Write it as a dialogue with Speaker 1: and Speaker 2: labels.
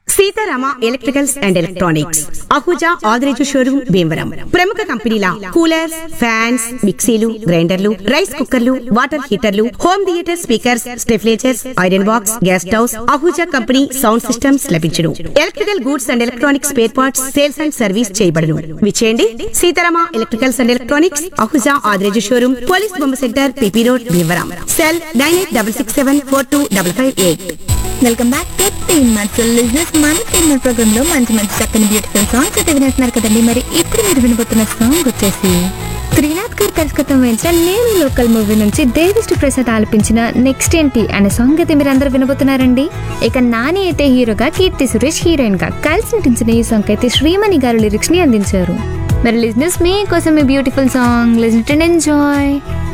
Speaker 1: Sitarama electricals and electronics Ahuja Adireju showroom Bhimavaram ప్రముఖ కంపెనీల coolers fans మిక్సీలు గ్రైండర్లు రైస్ కుక్కర్లు వాటర్ హీటర్లు home theatre speakers stabilisers iron box gas stoves Ahuja company sound systems లభించును electrical goods and electronics spare parts sales and service చేయబడును విచేయండి Seetharama electricals and electronics Ahuja Adireju showroom police బొమ్మ centre PP road Bhimavaram cell nine eight double six seven four two double five eight
Speaker 2: welcome back to team మచ్చల్ listeners మన team programme లో మంచి మంచి చక్కని beautiful songs అయితే వినేస్తున్నారు కదండి మరి ఇప్పుడు మీరు వినబోతున్న సాంగ్ వచ్చేసి త్రినాథ్ గారు దర్శకత్వం వహించిన నేను లోకల్ మూవీ నుంచి దేవిష్టి ప్రసాద్ ఆలపించిన నెక్స్ట్ ఏంటి అనే సాంగ్ అయితే మీరు అందరూ వినబోతున్నారండి ఇక నాని అయితే హీరోగా కీర్తి సురేష్ హీరోయిన్ గా కలిసి నటించిన ఈ సాంగ్ అయితే శ్రీమణి గారు లిరిక్స్ ని అందించారు మరి లిజినెస్ మీకోసం ఈ beautiful song listen and enjoy